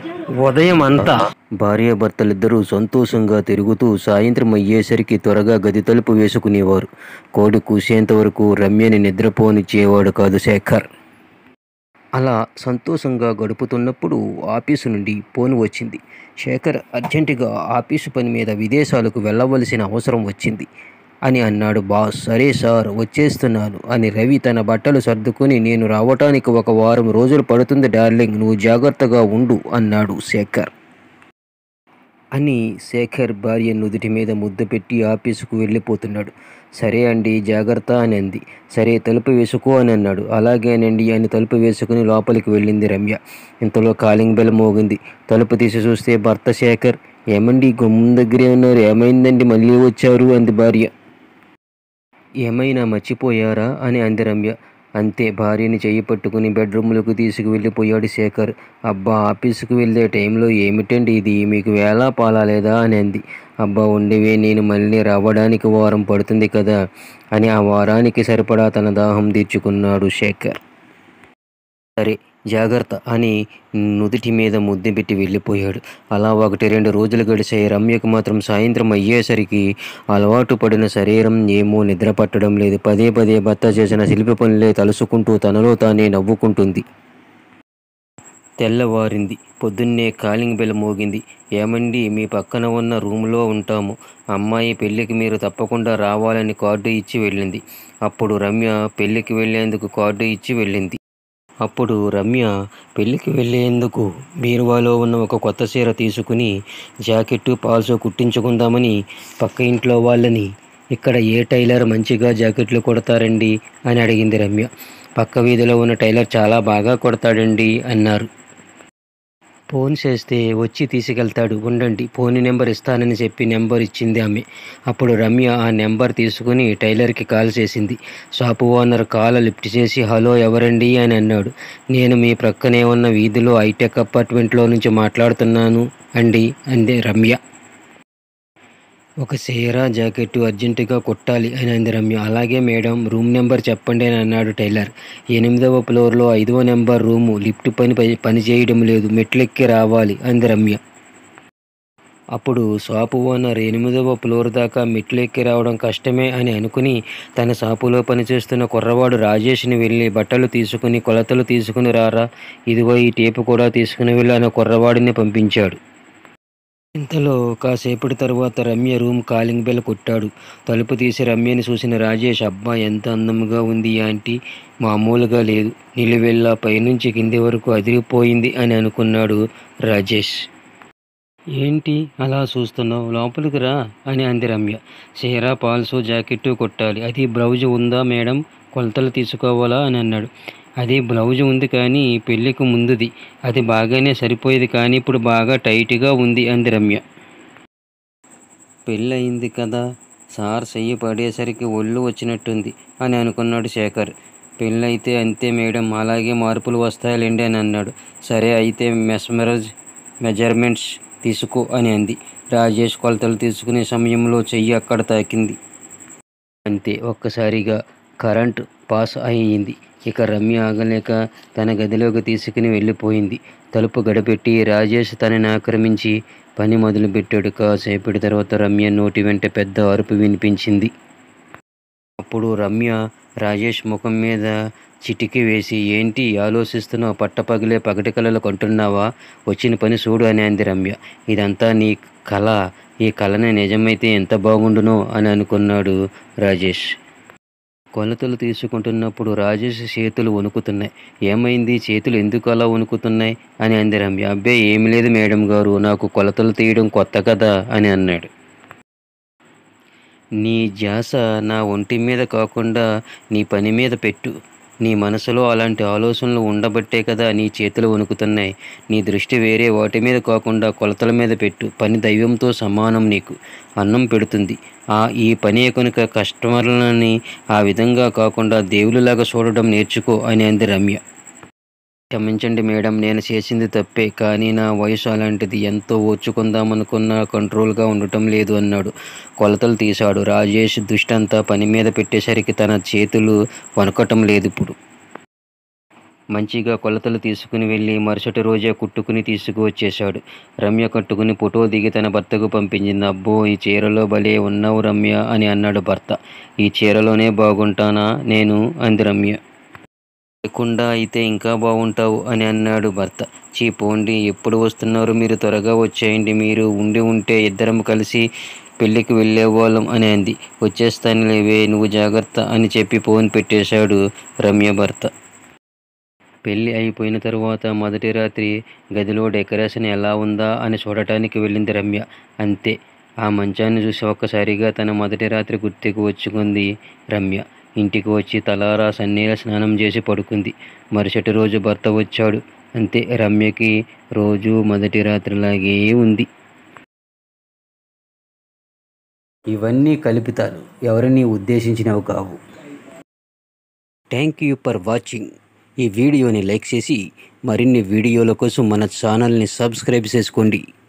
ఉదయం అంతా భార్యాభర్తలిద్దరూ సంతోషంగా తిరుగుతూ సాయంత్రం అయ్యేసరికి త్వరగా గది తలుపు వేసుకునేవారు కోడి కూసేంత వరకు రమ్యని నిద్రపోనిచ్చేవాడు కాదు శేఖర్ అలా సంతోషంగా గడుపుతున్నప్పుడు ఆఫీసు నుండి ఫోన్ వచ్చింది శేఖర్ అర్జెంటుగా ఆఫీసు పని మీద విదేశాలకు వెళ్ళవలసిన అవసరం వచ్చింది అని అన్నాడు బాస్ సరే సార్ వచ్చేస్తున్నాను అని రవి తన బట్టలు సర్దుకుని నేను రావటానికి ఒక వారం రోజులు పడుతుంది డార్లింగ్ నువ్వు జాగ్రత్తగా ఉండు అన్నాడు శేఖర్ అని శేఖర్ భార్య నుదుటి మీద ముద్దు పెట్టి ఆఫీసుకు వెళ్ళిపోతున్నాడు సరే అండి జాగ్రత్త అని అంది సరే తలుపు వేసుకో అని అన్నాడు అలాగేనండి అని తలుపు వేసుకుని లోపలికి వెళ్ళింది రమ్య ఇంతలో కాలింగ్ బెల్ మోగింది తలుపు తీసి చూస్తే భర్త శేఖర్ ఏమండి గుమ్మం దగ్గరే ఉన్నారు ఏమైందండి మళ్ళీ వచ్చారు అంది భార్య ఏమైనా మర్చిపోయారా అని అంది రమ్య అంతే భార్యని చెయ్యి పట్టుకుని బెడ్రూమ్లోకి తీసుకువెళ్ళిపోయాడు శేఖర్ అబ్బా ఆఫీసుకు వెళ్ళే టైంలో ఏమిటండి ఇది మీకు వేళా పాలా లేదా అని అంది అబ్బా ఉండేవే నేను మళ్ళీ రావడానికి వారం పడుతుంది కదా అని ఆ వారానికి సరిపడా తన దాహం తీర్చుకున్నాడు శేఖర్ సరే జాగ్రత్త అని నుదుటి మీద ముద్దు పెట్టి వెళ్ళిపోయాడు అలా ఒకటి రెండు రోజులు గడిచాయి రమ్యకు మాత్రం సాయంత్రం అయ్యేసరికి అలవాటు పడిన శరీరం ఏమో నిద్ర పట్టడం లేదు పదే పదే భర్త చేసిన శిల్పి పనులే తలుసుకుంటూ తనలో తానే నవ్వుకుంటుంది తెల్లవారింది పొద్దున్నే కాలింగ్ బెల్ మోగింది ఏమండి మీ పక్కన ఉన్న రూమ్లో ఉంటాము అమ్మాయి పెళ్ళికి మీరు తప్పకుండా రావాలని కార్డు ఇచ్చి వెళ్ళింది అప్పుడు రమ్య పెళ్ళికి వెళ్ళేందుకు కార్డు ఇచ్చి వెళ్ళింది అప్పుడు రమ్య పెళ్ళికి వెళ్ళేందుకు బీరువాలో ఉన్న ఒక కొత్త చీర తీసుకుని జాకెట్టు పాల్సో కుట్టించుకుందామని పక్క ఇంట్లో వాళ్ళని ఇక్కడ ఏ టైలర్ మంచిగా జాకెట్లు కొడతారండి అని అడిగింది రమ్య పక్క వీధిలో ఉన్న టైలర్ చాలా బాగా కొడతాడండి అన్నారు ఫోన్ చేస్తే వచ్చి తీసుకెళ్తాడు ఉండండి ఫోన్ నెంబర్ ఇస్తానని చెప్పి నెంబర్ ఇచ్చింది ఆమె అప్పుడు రమ్య ఆ నెంబర్ తీసుకుని టైలర్కి కాల్ చేసింది షాపు ఓనర్ కాల్ లిఫ్ట్ చేసి హలో ఎవరండి అని అన్నాడు నేను మీ ప్రక్కనే ఉన్న వీధిలో హైటెక్ అపార్ట్మెంట్లో నుంచి మాట్లాడుతున్నాను అండి అంది రమ్య ఒక చీర జాకెట్ అర్జెంటుగా కుట్టాలి అని అంది రమ్య అలాగే మేడం రూమ్ నెంబర్ చెప్పండి అని అన్నాడు టైలర్ ఎనిమిదవ ఫ్లోర్లో ఐదవ నెంబర్ రూము లిఫ్ట్ పని పని- పని చేయడం లేదు మెట్లెక్కి రావాలి అంది రమ్య అప్పుడు షాపు ఓనర్ ఎనిమిదవ ఫ్లోర్ దాకా మెట్లెక్కి రావడం కష్టమే అని అనుకుని తన షాపులో పనిచేస్తున్న కుర్రవాడు రాజేష్ని వెళ్ళి బట్టలు తీసుకుని కొలతలు తీసుకుని రారా ఇదిగో ఈ టేపు కూడా తీసుకుని వెళ్ళి అన్న కుర్రవాడిని పంపించాడు ఇంతలో కాసేపటి తరువాత రమ్య రూమ్ కాలింగ్ బెల్ కొట్టాడు తలుపు తీసి రమ్యని చూసిన రాజేష్ అబ్బా ఎంత అందంగా ఉంది ఈ ఆంటీ మామూలుగా లేదు నిలువెల్లా పైనుంచి కింది వరకు అదిరిపోయింది అని అనుకున్నాడు రాజేష్ ఏంటి అలా చూస్తున్నావు లోపలికి రా అని అంది రమ్య చీర పాల్సో జాకెట్టు కొట్టాలి అది బ్లౌజ్ ఉందా మేడం కొలతలు తీసుకోవాలా అని అన్నాడు అది బ్లౌజ్ ఉంది కానీ పెళ్ళికి ముందుది అది బాగానే సరిపోయేది కానీ ఇప్పుడు బాగా టైట్గా ఉంది అంది రమ్య పెళ్ళి అయింది కదా సార్ చెయ్యి పడేసరికి ఒళ్ళు వచ్చినట్టుంది అని అనుకున్నాడు శేఖర్ పెళ్ళైతే అంతే మేడం అలాగే మార్పులు వస్తాయిలేండి అని అన్నాడు సరే అయితే మెస్మరైజ్ మెజర్మెంట్స్ తీసుకో అని అంది రాజేష్ కొలతలు తీసుకునే సమయంలో చెయ్యి అక్కడ తాకింది అంతే ఒక్కసారిగా కరెంట్ పాస్ అయ్యింది ఇక రమ్య ఆగలేక తన గదిలోకి తీసుకుని వెళ్ళిపోయింది తలుపు గడపెట్టి రాజేష్ తనని ఆక్రమించి పని మొదలుపెట్టాడు కాసేపటి తర్వాత రమ్య నోటి వెంట పెద్ద అరుపు వినిపించింది అప్పుడు రమ్య రాజేష్ ముఖం మీద చిటికి వేసి ఏంటి ఆలోచిస్తున్నావు పట్టపగిలే పగటి కళలు కొంటున్నావా వచ్చిన పని చూడు అని అంది రమ్య ఇదంతా నీ కళ ఈ కళనే నిజమైతే ఎంత బాగుండునో అని అనుకున్నాడు రాజేష్ కొలతలు తీసుకుంటున్నప్పుడు రాజేష్ చేతులు వణుకుతున్నాయి ఏమైంది చేతులు ఎందుకు అలా వణుకుతున్నాయి అని అంది రమ్య అబ్బే ఏమి లేదు మేడం గారు నాకు కొలతలు తీయడం కొత్త కదా అని అన్నాడు నీ ధ్యాస నా ఒంటి మీద కాకుండా నీ పని మీద పెట్టు నీ మనసులో అలాంటి ఆలోచనలు ఉండబట్టే కదా నీ చేతులు వణుకుతున్నాయి నీ దృష్టి వేరే వాటి మీద కాకుండా కొలతల మీద పెట్టు పని దైవంతో సమానం నీకు అన్నం పెడుతుంది ఆ ఈ పని కనుక కస్టమర్లని ఆ విధంగా కాకుండా దేవుళ్ళలాగా చూడడం నేర్చుకో అని అంది రమ్య క్షమించండి మేడం నేను చేసింది తప్పే కానీ నా వయసు అలాంటిది ఎంతో ఓర్చుకుందామనుకున్నా కంట్రోల్గా ఉండటం లేదు అన్నాడు కొలతలు తీశాడు రాజేష్ దృష్టంతా పని మీద పెట్టేసరికి తన చేతులు వణకటం లేదు ఇప్పుడు మంచిగా కొలతలు తీసుకుని వెళ్ళి మరుసటి రోజే కుట్టుకుని తీసుకువచ్చేశాడు రమ్య కట్టుకుని ఫోటో దిగి తన భర్తకు పంపించింది అబ్బో ఈ చీరలో భలే ఉన్నావు రమ్య అని అన్నాడు భర్త ఈ చీరలోనే బాగుంటానా నేను అంది రమ్య లేకుండా అయితే ఇంకా బాగుంటావు అని అన్నాడు భర్త చీ పోండి ఎప్పుడు వస్తున్నారు మీరు త్వరగా వచ్చేయండి మీరు ఉండి ఉంటే ఇద్దరం కలిసి పెళ్ళికి వెళ్ళేవాళ్ళం అని అంది వచ్చేస్తాను లేవే నువ్వు జాగ్రత్త అని చెప్పి ఫోన్ పెట్టేశాడు రమ్య భర్త పెళ్ళి అయిపోయిన తరువాత మొదటి రాత్రి గదిలో డెకరేషన్ ఎలా ఉందా అని చూడటానికి వెళ్ళింది రమ్య అంతే ఆ మంచాన్ని చూసి ఒక్కసారిగా తన మొదటి రాత్రి గుర్తుకు వచ్చుకుంది రమ్య ఇంటికి వచ్చి తలారా సన్నీల స్నానం చేసి పడుకుంది మరుసటి రోజు భర్త వచ్చాడు అంతే రమ్యకి రోజు మొదటి రాత్రిలాగే ఉంది ఇవన్నీ కల్పితాలు ఎవరిని ఉద్దేశించినవి కావు థ్యాంక్ యూ ఫర్ వాచింగ్ ఈ వీడియోని లైక్ చేసి మరిన్ని వీడియోల కోసం మన ఛానల్ని సబ్స్క్రైబ్ చేసుకోండి